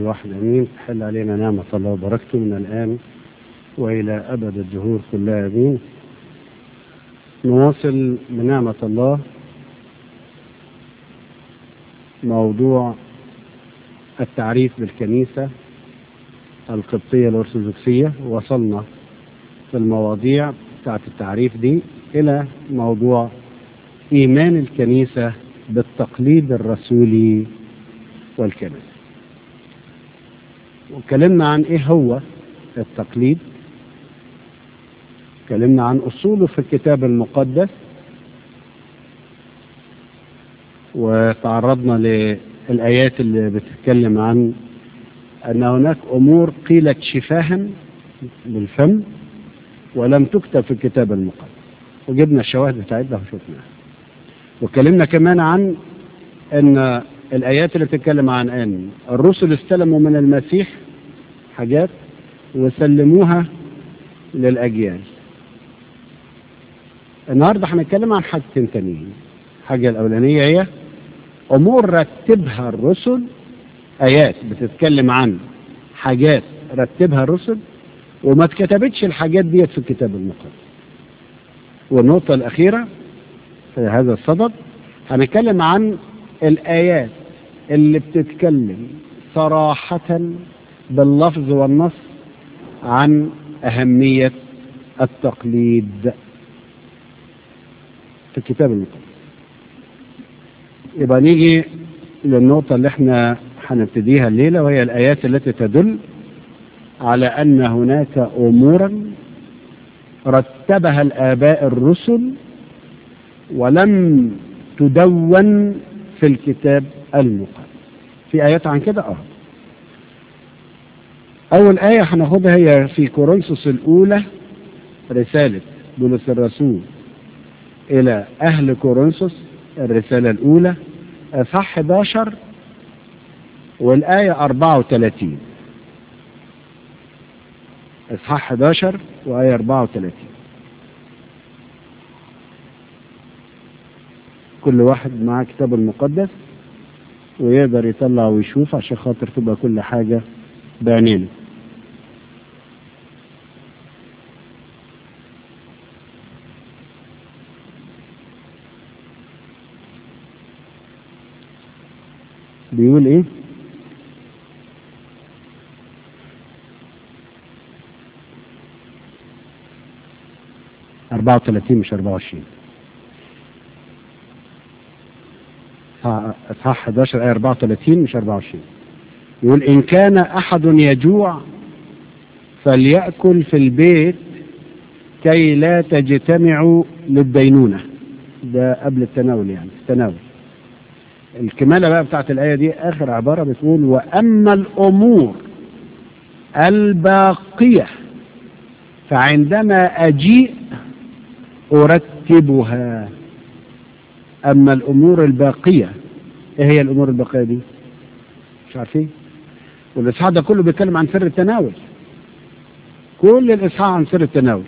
الواحد امين تحل علينا نعمه الله وبركته من الان والى ابد الدهور كلها امين نواصل بنعمه الله موضوع التعريف بالكنيسه القبطيه الارثوذكسيه وصلنا في المواضيع بتاعت التعريف دي الى موضوع ايمان الكنيسه بالتقليد الرسولي والكنسي واتكلمنا عن ايه هو التقليد اتكلمنا عن اصوله في الكتاب المقدس وتعرضنا للايات اللي بتتكلم عن ان هناك امور قيلت شفاها بالفم ولم تكتب في الكتاب المقدس وجبنا الشواهد بتاعتها وشفناها واتكلمنا كمان عن ان الايات اللي بتتكلم عن ان الرسل استلموا من المسيح حاجات وسلموها للاجيال النهارده هنتكلم عن حاجتين تانيين الحاجه الاولانيه هي امور رتبها الرسل ايات بتتكلم عن حاجات رتبها الرسل وما اتكتبتش الحاجات ديت في الكتاب المقدس والنقطه الاخيره في هذا الصدد هنتكلم عن الآيات اللي بتتكلم صراحة باللفظ والنص عن أهمية التقليد في الكتاب المقدس يبقى نيجي للنقطة اللي احنا هنبتديها الليلة وهي الآيات التي تدل على أن هناك أمورا رتبها الآباء الرسل ولم تدون في الكتاب المقدس في آيات عن كده اه أول آية هناخدها هي في كورنثوس الأولى رسالة بولس الرسول إلى أهل كورنثوس الرسالة الأولى أصحاح 11 والآية 34 إصحاح 11 وآية 34 كل واحد معاه كتاب المقدس ويقدر يطلع ويشوف عشان خاطر تبقى كل حاجة بعينينا بيقول ايه أربعة وثلاثين مش أربعة وعشرين اصحاح 11 ايه 34 مش 24 يقول ان كان احد يجوع فليأكل في البيت كي لا تجتمعوا للدينونة ده قبل التناول يعني التناول الكمالة بقى بتاعت الآية دي آخر عبارة بتقول وأما الأمور الباقية فعندما أجيء أرتبها أما الأمور الباقية إيه هي الأمور الباقية دي؟ مش عارفين؟ والإصحاح ده كله بيتكلم عن سر التناول كل الإصحاح عن سر التناول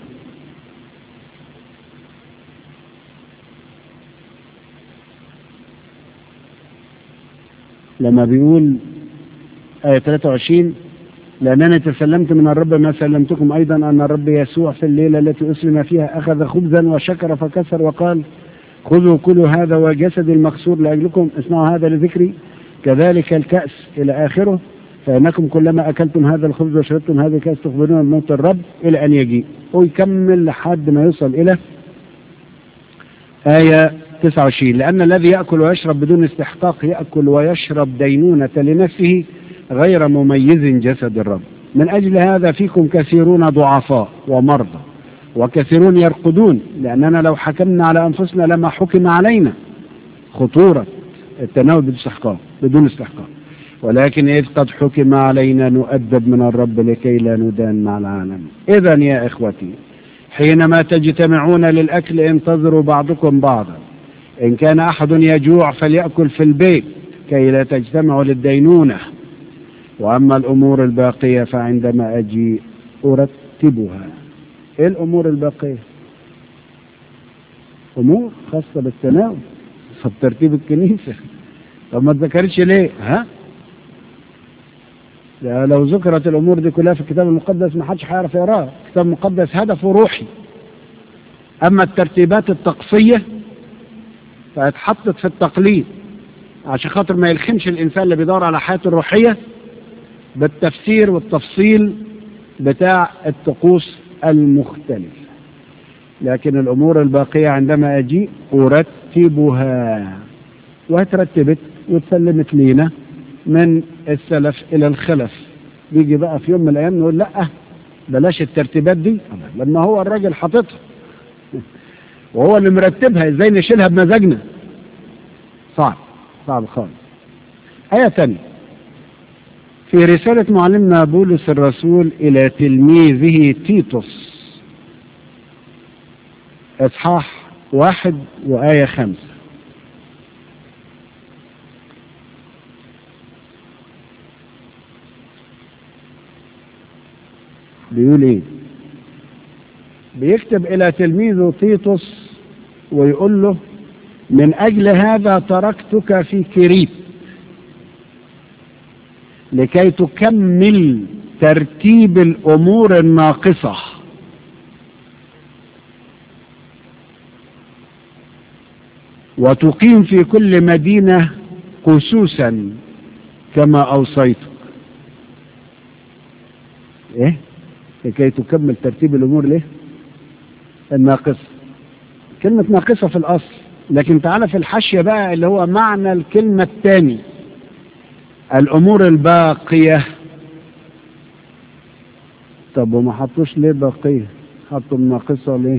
لما بيقول آية 23 لأنني تسلمت من الرب ما سلمتكم أيضا أن الرب يسوع في الليلة التي أسلم فيها أخذ خبزا وشكر فكسر وقال خذوا كلوا هذا وجسد المكسور لأجلكم اصنعوا هذا لذكري كذلك الكأس إلى آخره فإنكم كلما أكلتم هذا الخبز وشربتم هذا الكأس تخبرون بموت الرب إلى أن يجيء ويكمل لحد ما يوصل إلى آية 29 لأن الذي يأكل ويشرب بدون استحقاق يأكل ويشرب دينونة لنفسه غير مميز جسد الرب من أجل هذا فيكم كثيرون ضعفاء ومرضى وكثيرون يرقدون لأننا لو حكمنا على أنفسنا لما حكم علينا خطورة التناول بدون استحقاق بدون استحقاق ولكن إذ قد حكم علينا نؤدب من الرب لكي لا ندان مع العالم إذا يا إخوتي حينما تجتمعون للأكل انتظروا بعضكم بعضا إن كان أحد يجوع فليأكل في البيت كي لا تجتمعوا للدينونة وأما الأمور الباقية فعندما أجي أرتبها إيه الأمور الباقية أمور خاصة بالتناول طب ترتيب الكنيسة طب ما تذكرتش ليه ها ده لو ذكرت الأمور دي كلها في الكتاب المقدس ما حدش هيعرف يقراها الكتاب المقدس هدفه روحي أما الترتيبات الطقسية فاتحطت في التقليد عشان خاطر ما يلخمش الإنسان اللي بيدور على حياته الروحية بالتفسير والتفصيل بتاع الطقوس المختلفة لكن الأمور الباقية عندما أجي أرتبها واترتبت واتسلمت لينا من السلف إلى الخلف بيجي بقى في يوم من الأيام نقول لأ بلاش الترتيبات دي لما هو الراجل حاططها وهو اللي مرتبها ازاي نشيلها بمزاجنا صعب صعب خالص آية تانية في رسالة معلمنا بولس الرسول إلى تلميذه تيتوس إصحاح واحد وآية خمسة بيقول ايه بيكتب الى تلميذه تيتوس ويقول له من اجل هذا تركتك في كريت لكي تكمل ترتيب الامور الناقصه وتقيم في كل مدينه قسوسا كما اوصيتك ايه لكي تكمل ترتيب الامور ليه الناقصه كلمه ناقصه في الاصل لكن تعالى في الحاشيه بقى اللي هو معنى الكلمه الثاني الامور الباقيه طب وما حطوش ليه باقيه حطوا الناقصه ليه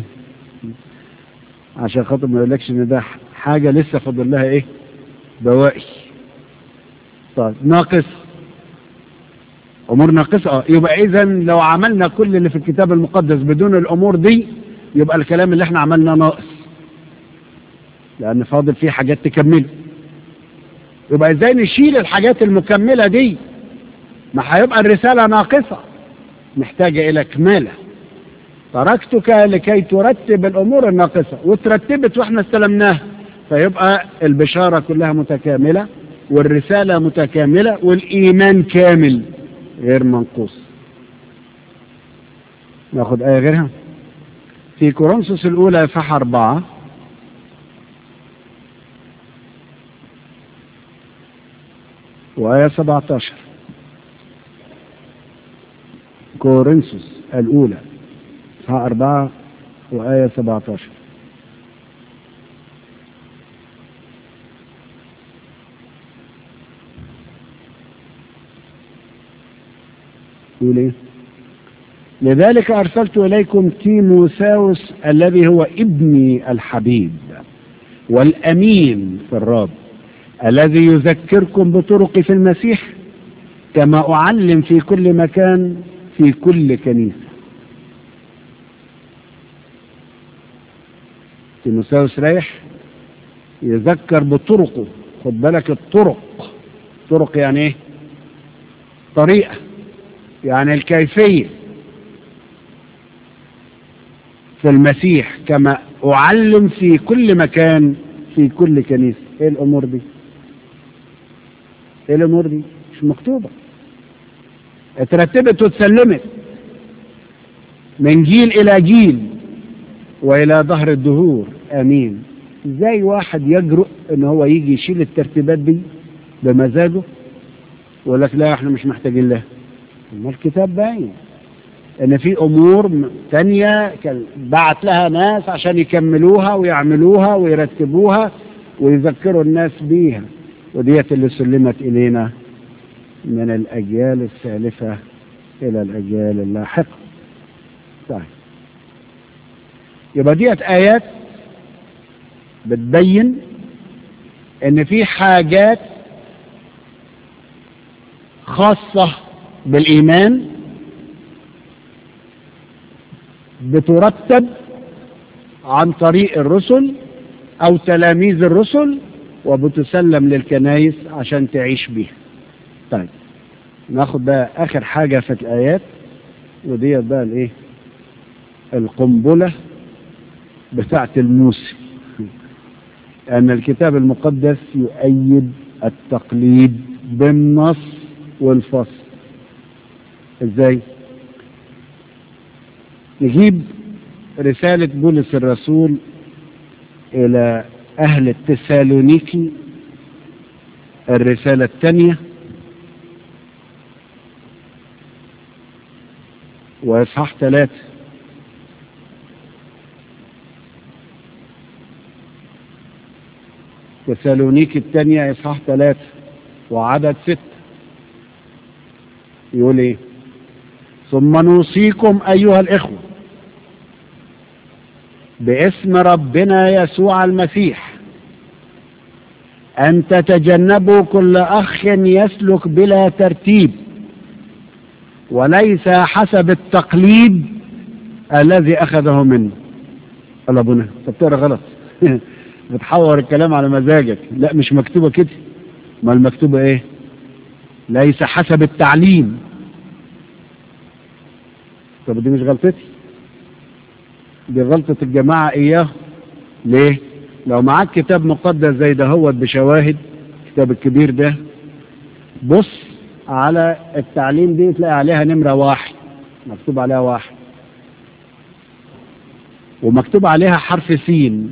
عشان خاطر ما يقولكش ان ده حاجه لسه فاضل لها ايه بواقي طيب ناقص امور ناقصه اه يبقى اذا لو عملنا كل اللي في الكتاب المقدس بدون الامور دي يبقى الكلام اللي احنا عملناه ناقص لان فاضل فيه حاجات تكمله يبقى ازاي نشيل الحاجات المكمله دي ما هيبقى الرساله ناقصه محتاجه الى كماله تركتك لكي ترتب الامور الناقصه وترتبت واحنا استلمناها فيبقى البشاره كلها متكامله والرساله متكامله والايمان كامل غير منقوص ناخد آية غيرها في كورنثوس الأولى فح أربعة وآية 17 كورنثوس الأولى فح أربعة وآية 17 يقول ايه لذلك ارسلت اليكم تيموساوس الذي هو ابني الحبيب والامين في الرب الذي يذكركم بطرقي في المسيح كما اعلم في كل مكان في كل كنيسه تيموساوس رايح يذكر بطرقه خد بالك الطرق طرق يعني ايه طريقه يعني الكيفية في المسيح كما أعلم في كل مكان في كل كنيسة إيه الأمور دي إيه الأمور دي مش مكتوبة اترتبت واتسلمت من جيل إلى جيل وإلى ظهر الدهور آمين ازاي واحد يجرؤ ان هو يجي يشيل الترتيبات دي بمزاجه ويقول لك لا احنا مش محتاجين لها ما الكتاب باين ان في امور تانية بعت لها ناس عشان يكملوها ويعملوها ويرتبوها ويذكروا الناس بيها وديت اللي سلمت الينا من الاجيال السالفة الى الاجيال اللاحقة طيب يبقى ديت ايات بتبين ان في حاجات خاصة بالإيمان بترتب عن طريق الرسل أو تلاميذ الرسل وبتسلم للكنايس عشان تعيش بيها طيب ناخد بقى آخر حاجة في الآيات وديت بقى الإيه القنبلة بتاعة الموسم أن الكتاب المقدس يؤيد التقليد بالنص والفصل ازاي نجيب رسالة بولس الرسول إلى أهل التسالونيكي الرسالة الثانية وإصحاح ثلاثة تسالونيكي الثانية إصحاح ثلاثة وعدد ستة يقول إيه ثم نوصيكم أيها الإخوة باسم ربنا يسوع المسيح أن تتجنبوا كل أخ يسلك بلا ترتيب وليس حسب التقليد الذي أخذه منه قال أبونا أنت بتقرا غلط بتحور الكلام على مزاجك لا مش مكتوبة كده ما المكتوبة إيه ليس حسب التعليم طب دي مش غلطتي دي غلطة الجماعة إياه ليه لو معاك كتاب مقدس زي ده هو بشواهد الكتاب الكبير ده بص على التعليم دي تلاقي عليها نمرة واحد مكتوب عليها واحد ومكتوب عليها حرف سين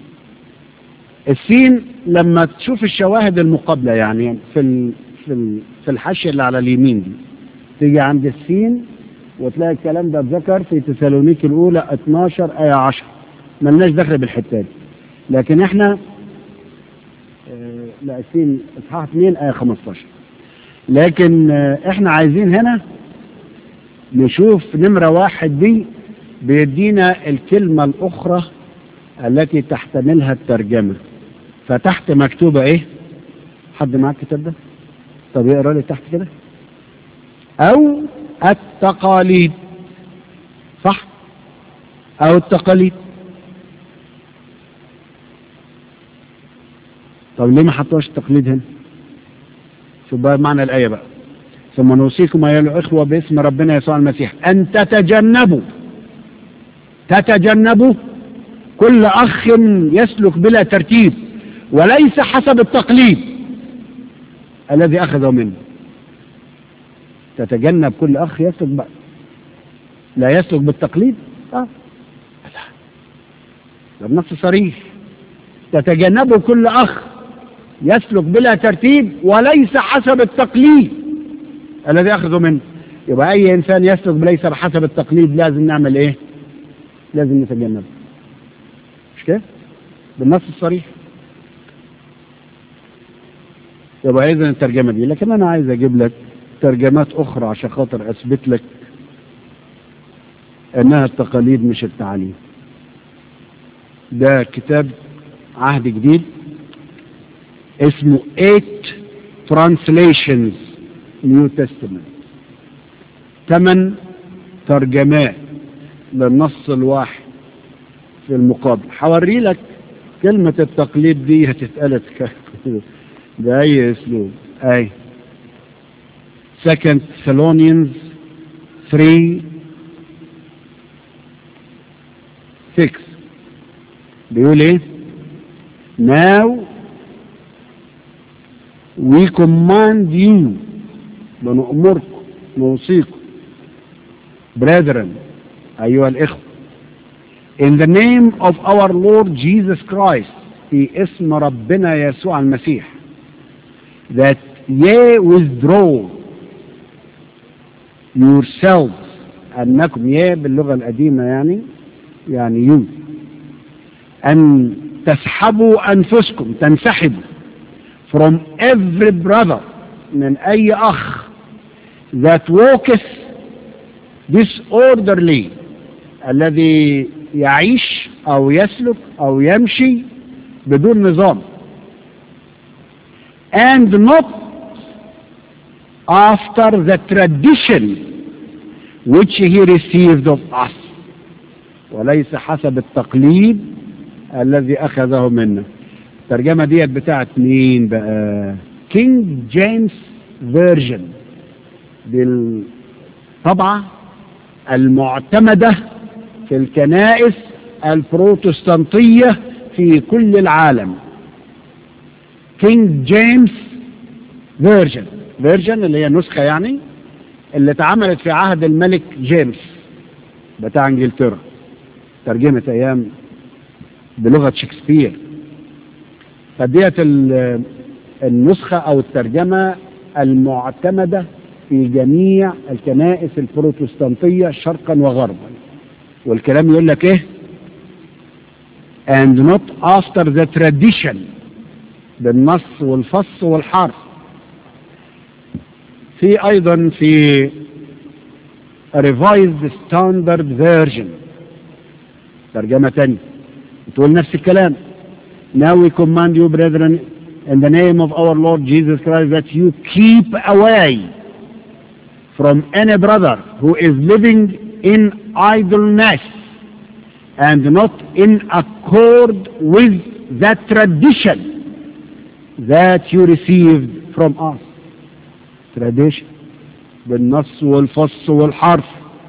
السين لما تشوف الشواهد المقابلة يعني في ال في ال في الحاشية اللي على اليمين دي تيجي عند السين وتلاقي الكلام ده اتذكر في تسالونيك الأولى 12 آية 10 ملناش دخل بالحتة دي لكن احنا اه لا السين اصحاح 2 آية 15 لكن اه احنا عايزين هنا نشوف نمرة واحد دي بيدينا الكلمة الأخرى التي تحتملها الترجمة فتحت مكتوبة ايه حد معاك الكتاب ده طب يقرا لي تحت كده او التقاليد صح او التقاليد طب ليه ما حطوش التقليد هنا شوف بقى معنى الآية بقى ثم نوصيكم أيها الأخوة باسم ربنا يسوع المسيح أن تتجنبوا تتجنبوا كل أخ يسلك بلا ترتيب وليس حسب التقليد الذي أخذه منه تتجنب كل أخ يسلك بقى لا يسلك بالتقليد آه. لا ده بنص صريح تتجنبوا كل أخ يسلك بلا ترتيب وليس حسب التقليد الذي أخذه منه يبقى أي إنسان يسلك ليس بحسب التقليد لازم نعمل إيه لازم نتجنبه مش كده بالنص الصريح يبقى إذا الترجمة دي لكن أنا عايز أجيب لك ترجمات أخرى عشان خاطر أثبت لك أنها التقاليد مش التعاليم ده كتاب عهد جديد اسمه Eight Translations New Testament ثمان ترجمات للنص الواحد في المقابل هوري لك كلمة التقليد دي هتتقالت بأي أسلوب أي Second Thessalonians 3 6 بيقول ايه Now we command you بنأمركم نوصيكم brethren أيها الإخوة in the name of our Lord Jesus Christ في اسم ربنا يسوع المسيح that ye withdraw yourselves أنكم يا باللغة القديمة يعني يعني يو أن تسحبوا أنفسكم تنسحبوا from every brother من أي أخ that walketh disorderly الذي يعيش أو يسلك أو يمشي بدون نظام and not after the tradition which he received of us وليس حسب التقليد الذي أخذه منا الترجمة ديت بتاعت مين بقى كينج جيمس فيرجن بالطبعة المعتمدة في الكنائس البروتستانتية في كل العالم كينج جيمس فيرجن فيرجن اللي هي نسخة يعني اللي اتعملت في عهد الملك جيمس بتاع انجلترا ترجمة ايام بلغة شكسبير فديت ال- النسخة او الترجمة المعتمدة في جميع الكنائس البروتستانتية شرقا وغربا والكلام يقول لك ايه and not after the tradition بالنص والفص والحرف في ايضا في revised standard version ترجمة تانية تقول نفس الكلام Now we command you brethren in the name of our Lord Jesus Christ that you keep away from any brother who is living in idleness and not in accord with that tradition that you received from us. Tradition بالنص والفص والحرف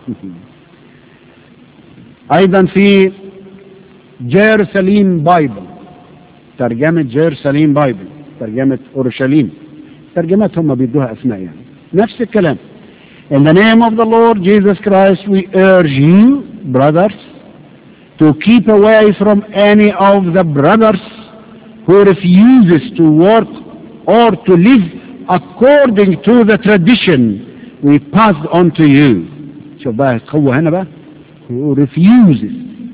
أيضا في جيرساليم بايبل ترجمة جيرساليم بايبل ترجمة أورشليم ترجمات هم بيدوها أسماء يعني نفس الكلام In the name of the Lord Jesus Christ we urge you brothers to keep away from any of the brothers who refuses to work or to live according to the tradition we passed on to you. شوف بقى القوة هنا بقى who refuses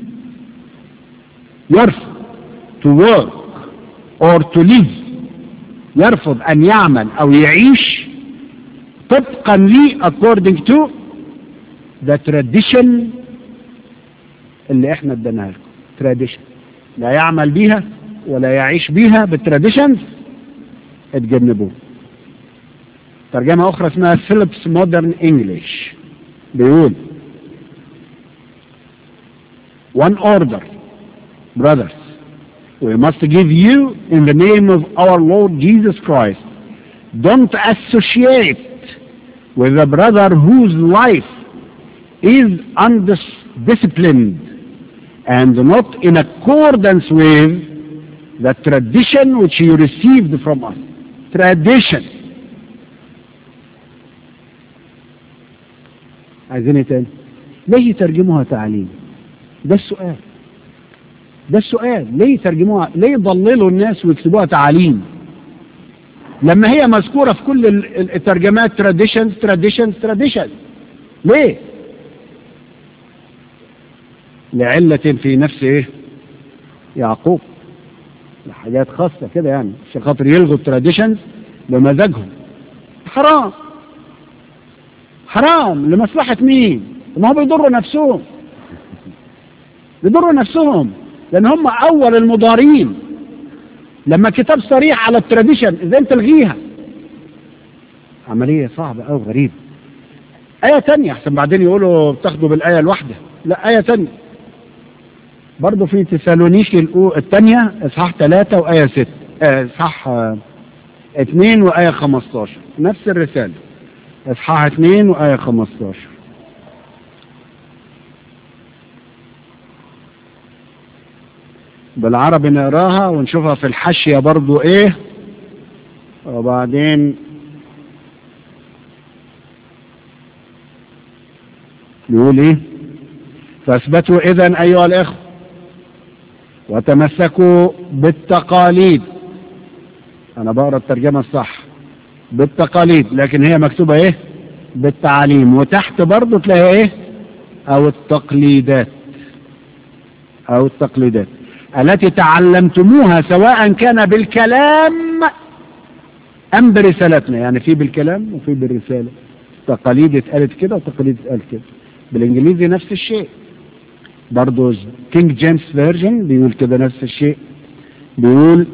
يرفض to work or to live يرفض أن يعمل أو يعيش طبقا لي according to the tradition اللي احنا اديناها لكم tradition لا يعمل بيها ولا يعيش بيها بالتراديشنز اتجنبوه ترجمة أخرى اسمها فيليبس مودرن انجلش بيقول one order brothers we must give you in the name of our Lord Jesus Christ don't associate with a brother whose life is undisciplined and not in accordance with the tradition which you received from us. Tradition. عايزين ايه تاني؟ ليه يترجموها تعليم؟ ده السؤال. ده السؤال، ليه يترجموها؟ ليه يضللوا الناس ويكتبوها تعاليم؟ لما هي مذكورة في كل ال- ال- الترجمات traditions traditions traditions. ليه؟ لعلة في نفس ايه؟ يعقوب. حاجات خاصة كده يعني عشان خاطر يلغوا التراديشنز بمزاجهم حرام حرام لمصلحة مين؟ ما هو بيضروا نفسهم بيضروا نفسهم لأن هم أول المضارين لما كتاب صريح على التراديشن إزاي أنت تلغيها عملية صعبة أو غريبة آية تانية أحسن بعدين يقولوا بتاخدوا بالآية الواحدة لا آية تانية برضه في تسالونيكي الأو- الثانية إصحاح 3 وآية 6 آه، إصحاح آه، 2 وآية 15 نفس الرسالة إصحاح 2 وآية 15 بالعربي نقراها ونشوفها في الحاشية برضو إيه وبعدين يقول إيه فاثبتوا إذا أيها الإخوة وتمسكوا بالتقاليد أنا بقرا الترجمة الصح بالتقاليد لكن هي مكتوبة إيه بالتعاليم وتحت برضو تلاقي إيه أو التقليدات أو التقليدات التي تعلمتموها سواء كان بالكلام أم برسالتنا يعني في بالكلام وفي بالرسالة تقاليد اتقالت كده وتقاليد اتقالت كده بالإنجليزي نفس الشيء برضو كينج جيمس فيرجن بيقول كده نفس الشيء بيقول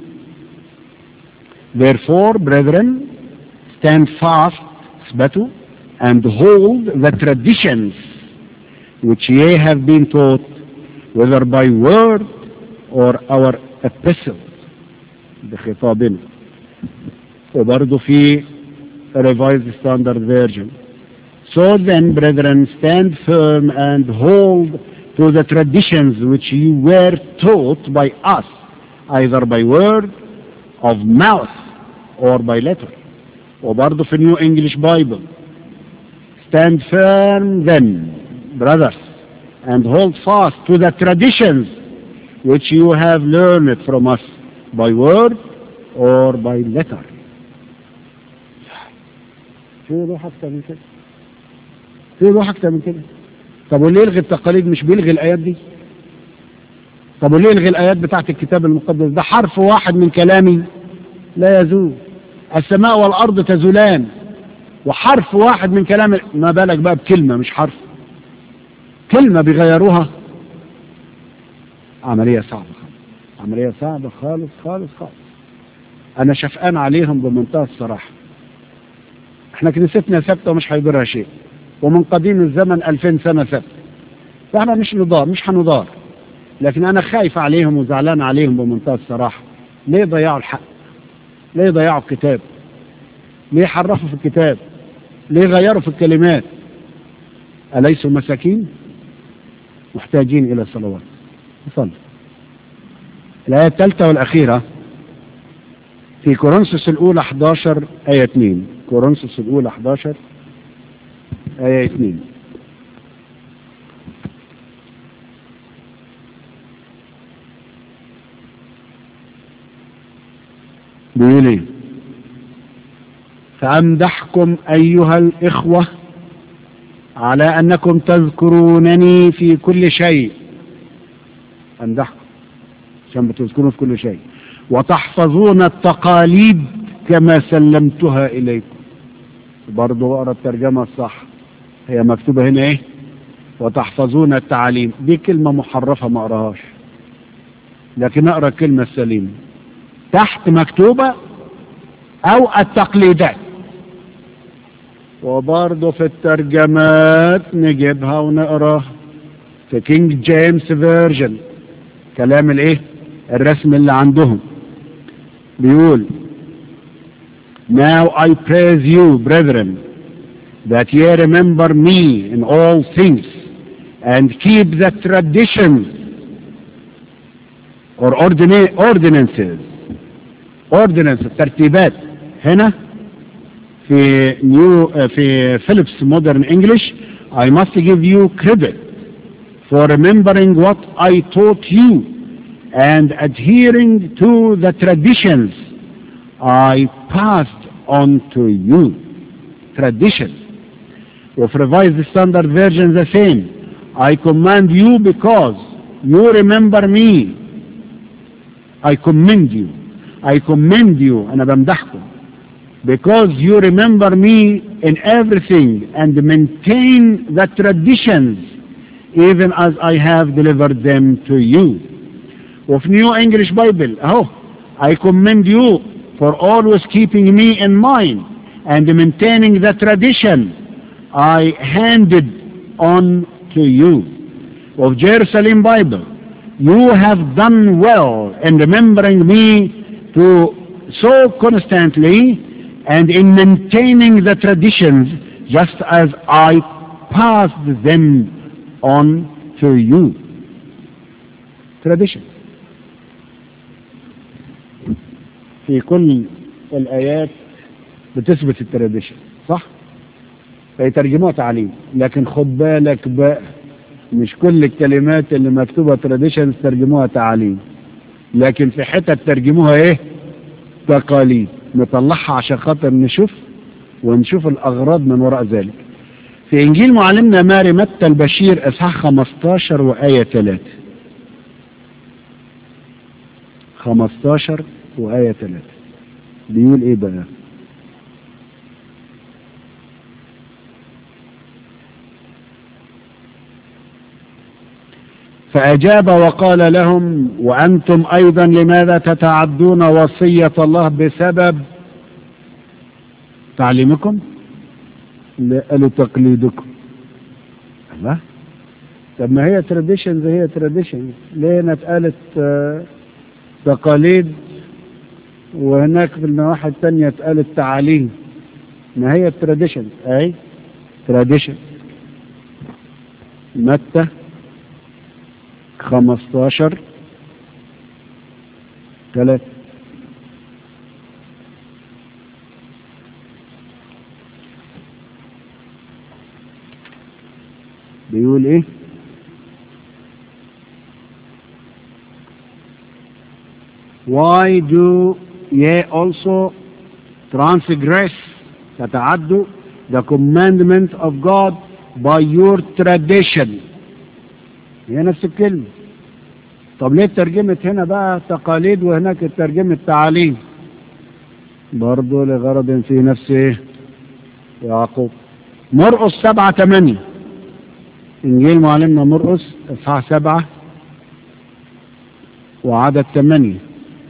therefore brethren stand fast اثبتوا and hold the traditions which ye have been taught whether by word or our epistle بخطابنا وبرضه في revised standard version So then, brethren, stand firm and hold to the traditions which you were taught by us, either by word of mouth or by letter. وبرضه في New English Bible Stand firm then, brothers, and hold fast to the traditions which you have learned from us by word or by letter. في روح أكتر من كده في روح أكتر من كده طب وليه يلغي التقاليد مش بيلغي الآيات دي طب وليه يلغي الآيات بتاعت الكتاب المقدس ده حرف واحد من كلامي لا يزول السماء والأرض تزولان وحرف واحد من كلام ما بالك بقى بكلمة مش حرف كلمة بيغيروها عملية صعبة خالص عملية صعبة خالص خالص خالص أنا شفقان عليهم بمنتهى الصراحة احنا كنيستنا ثابتة ومش هيضرها شيء ومن قديم الزمن 2000 سنة ثابتة فاحنا مش نضار مش هنضار لكن أنا خايف عليهم وزعلان عليهم بمنتهى الصراحة ليه ضيعوا الحق ليه ضيعوا الكتاب ليه حرفوا في الكتاب ليه غيروا في الكلمات أليسوا مساكين محتاجين إلى صلوات صلوا الآية الثالثة والأخيرة في كورنثوس الأولى 11 آية 2 كورنثوس الأولى 11 آية 2 بيقول ايه فأمدحكم أيها الإخوة على أنكم تذكرونني في كل شيء أمدحكم عشان بتذكرون في كل شيء وتحفظون التقاليد كما سلمتها إليكم برضو أقرأ الترجمة الصح هي مكتوبة هنا إيه وتحفظون التعاليم دي كلمة محرفة ما أقراهاش لكن أقرأ الكلمة السليمة تحت مكتوبة أو التقليدات وبرضه في الترجمات نجيبها ونقراها في كينج جيمس فيرجن كلام الايه الرسم اللي عندهم بيقول Now I praise you, brethren, that ye remember me in all things and keep the traditions or ordina- ordinances ordinances ترتيبات هنا في نيو في فيليبس مودرن انجلش I must give you credit for remembering what I taught you and adhering to the traditions I passed on to you. Tradition. With Revised Standard Version the same. I command you because you remember me. I commend you. I commend you. أنا بمدحكم. Because you remember me in everything and maintain the traditions even as I have delivered them to you. Of New English Bible, oh, I commend you for always keeping me in mind and maintaining the tradition I handed on to you. Of Jerusalem Bible, you have done well in remembering me to so constantly and in maintaining the traditions just as I passed them on to you. Tradition. في كل الآيات بتثبت التراديشن صح؟ فيترجموها تعليم لكن خد بالك بقى مش كل الكلمات اللي مكتوبة تراديشن ترجموها تعاليم لكن في حتة ترجموها ايه؟ تقاليد نطلعها عشان خاطر نشوف ونشوف الأغراض من وراء ذلك في إنجيل معلمنا ماري متى البشير إصحاح 15 وآية 3 15 وآية 3 بيقول إيه بقى فأجاب وقال لهم وأنتم أيضا لماذا تتعدون وصية الله بسبب تعليمكم لا قالوا تقليدكم الله طب ما هي تراديشنز هي تراديشنز ليه هنا اتقالت آه، تقاليد وهناك في النواحي الثانية اتقالت تعاليم ما هي التراديشنز اي تراديشن متى 15 ثلاثة بيقول ايه why do ye also transgress تتعدوا the commandment of God by your tradition هي نفس الكلمة طب ليه ترجمت هنا بقى تقاليد وهناك ترجمة تعاليم برضه لغرض في نفس ايه يعقوب مرقس سبعة ثمانية إنجيل معلمنا مرقس إصحاح سبعة وعدد ثمانية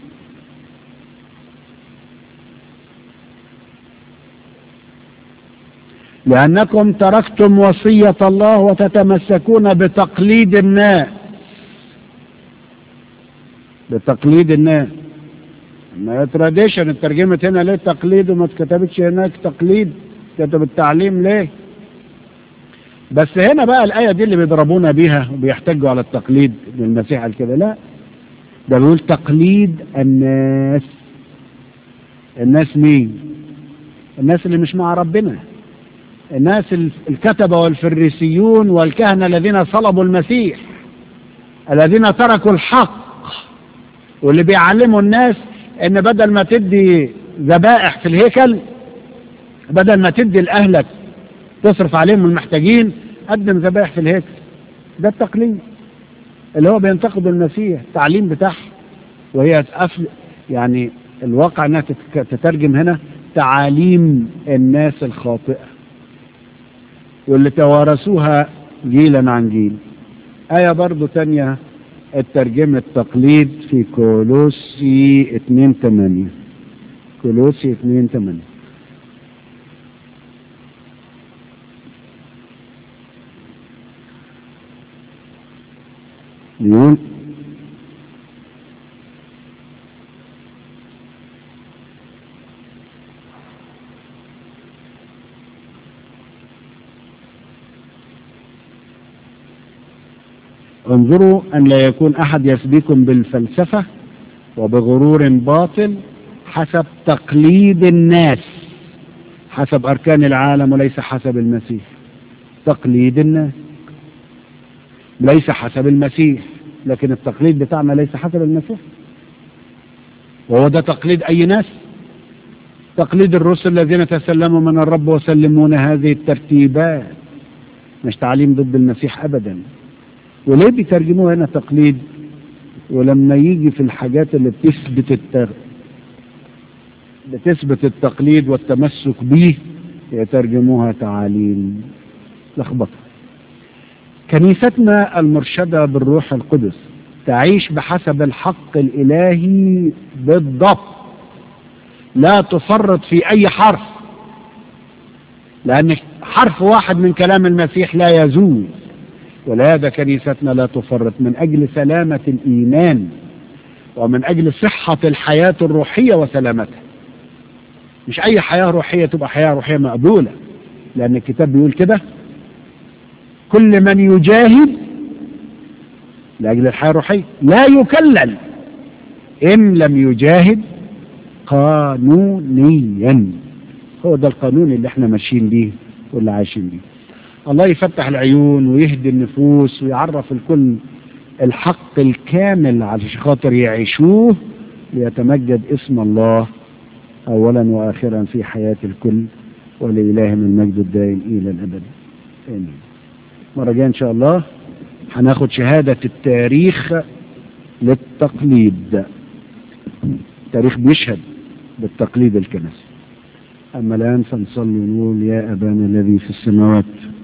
لأنكم تركتم وصية الله وتتمسكون بتقليد الناس بتقليد الناس ما تراديشن اترجمت هنا ليه تقليد وما اتكتبتش هناك تقليد كتب التعليم ليه بس هنا بقى الآية دي اللي بيضربونا بيها وبيحتجوا على التقليد من المسيح قال كده لا ده بيقول تقليد الناس الناس مين الناس اللي مش مع ربنا الناس الكتبة والفريسيون والكهنة الذين صلبوا المسيح الذين تركوا الحق واللي بيعلموا الناس ان بدل ما تدي ذبائح في الهيكل بدل ما تدي لأهلك تصرف عليهم المحتاجين قدم ذبائح في الهيكل ده التقليد اللي هو بينتقد المسيح التعليم بتاعه وهي أفل يعني الواقع انها تترجم هنا تعاليم الناس الخاطئة واللي توارثوها جيلا عن جيل آية برضو تانية الترجمة التقليد في كولوسي 2 8 كولوسي 2 8 يقول انظروا أن لا يكون أحد يسبيكم بالفلسفة وبغرور باطل حسب تقليد الناس حسب أركان العالم وليس حسب المسيح تقليد الناس ليس حسب المسيح لكن التقليد بتاعنا ليس حسب المسيح وهو ده تقليد أي ناس تقليد الرسل الذين تسلموا من الرب وسلمون هذه الترتيبات مش تعليم ضد المسيح أبدا وليه بيترجموها هنا تقليد ولما يجي في الحاجات اللي بتثبت التغ... بتثبت التقليد والتمسك به يترجموها تعاليم لخبطة كنيستنا المرشدة بالروح القدس تعيش بحسب الحق الإلهي بالضبط لا تفرط في أي حرف لأن حرف واحد من كلام المسيح لا يزول ولهذا كنيستنا لا تفرط من أجل سلامة الإيمان ومن أجل صحة الحياة الروحية وسلامتها مش أي حياة روحية تبقى حياة روحية مقبولة لأن الكتاب بيقول كده كل من يجاهد لأجل الحياة الروحية لا يكلل إن لم يجاهد قانونيا هو ده القانون اللي احنا ماشيين بيه واللي عايشين بيه الله يفتح العيون ويهدي النفوس ويعرف الكل الحق الكامل علشان خاطر يعيشوه ليتمجد اسم الله اولا واخرا في حياة الكل ولإله من المجد الدائم الى الابد امين مرة جاية ان شاء الله هناخد شهادة التاريخ للتقليد التاريخ بيشهد بالتقليد الكنسي أما الآن فنصلي ونقول يا أبانا الذي في السماوات